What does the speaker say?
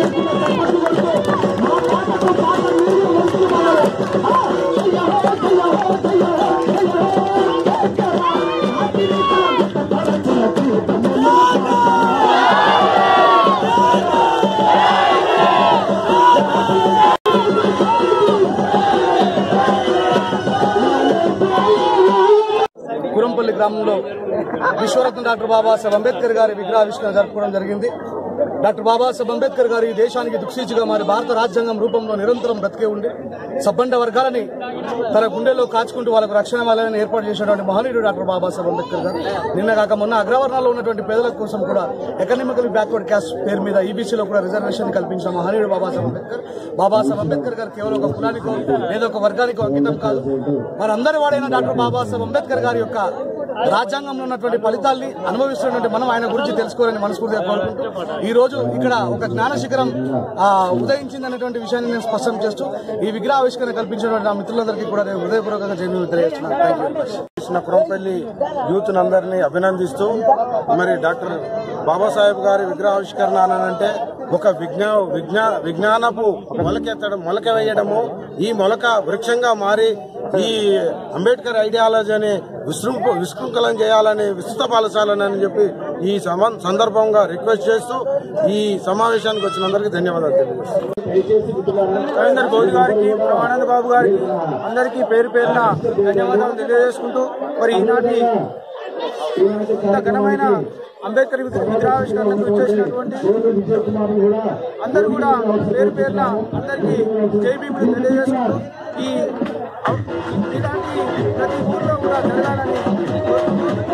గురంపల్లి గ్రామంలో విశ్వరత్న డాక్టర్ బాబాసాహెబ్ అంబేద్కర్ గారి విగ్రహావిష్కరణ జరుపుకోవడం జరిగింది డాక్టర్ బాబాసాహెబ్ అంబేద్కర్ గారు ఈ దేశానికి దిక్సూచిగా మారి భారత రాజ్యాంగం రూపంలో నిరంతరం బ్రతికే ఉండి సబ్బండ వర్గాలని తన గుండెల్లో కాచుకుంటూ వాళ్ళకు రక్షణ వలన ఏర్పాటు చేసినటువంటి మహనీయుడు డాక్టర్ బాబాసాహెబ్ అంబేద్కర్ గారు నిన్న కాక మొన్న అగ్రవర్ణాల్లో ఉన్నటువంటి పేదల కోసం కూడా ఎకనామికల్ బ్యాక్వర్డ్ క్యాస్ట్ పేరు మీద ఈబీసీలో కూడా రిజర్వేషన్ కల్పించిన మహనీయుడు బాబాసాహెబ్ అంబేద్కర్ బాబాసాహెబ్ అంబేద్కర్ గారు కేవలం ఒక కులానికో లేదా ఒక వర్గానికో అంకితం కాదు మనందరి వాడైన డాక్టర్ బాబాసాహెబ్ అంబేద్కర్ గారి యొక్క రాజ్యాంగంలో ఉన్నటువంటి ఫలితాల్ని అనుభవిస్తున్నటువంటి మనం ఆయన గురించి తెలుసుకోవాలని మనస్ఫూర్తిగా కోరుకుంటూ ఈ రోజు ఇక్కడ ఒక జ్ఞాన శిఖరం ఆ, ఉదయించింది అనేటువంటి విషయాన్ని నేను స్పష్టం చేస్తూ ఈ విగ్రహావిష్కరణ కల్పించినటువంటి నా మిత్రులందరికీ కూడా నేను హృదయపూర్వకంగా జైలు తెలియజేస్తున్నాను థ్యాంక్ యూ చేసిన కురంపల్లి యూత్ అందరినీ అభినందిస్తూ మరి డాక్టర్ బాబాసాహెబ్ గారి విగ్రహావిష్కరణ అని అంటే ఒక విజ్ఞా విజ్ఞా విజ్ఞానపు మొలకెత్తడం మొలక వేయడము ఈ మొలక వృక్షంగా మారి ఈ అంబేద్కర్ ఐడియాలజీని విశృంఖ విశృంఖలం చేయాలని విస్తృతపరచాలని చెప్పి ఈ సమ- సందర్భంగా రిక్వెస్ట్ చేస్తూ ఈ సమావేశానికి వచ్చిన అందరికీ ధన్యవాదాలు తెలియజేస్తున్నాను రవీందర్ గౌడ్ గారికి ఆనంద్ బాబు గారికి అందరికీ పేరు పేరున ధన్యవాదాలు తెలియజేసుకుంటూ మరి ఈనాటి ఇంత ఘనమైన అంబేద్కర్ విగ్రహావిష్కరణకు చేసినటువంటి అందరూ కూడా పేరు పేరున అందరికీ జై భీములు తెలియజేసుకుంటూ ఈ ఇలాంటి ప్రతి ఊర్లో కూడా జరగాలని కోరుకుంటూ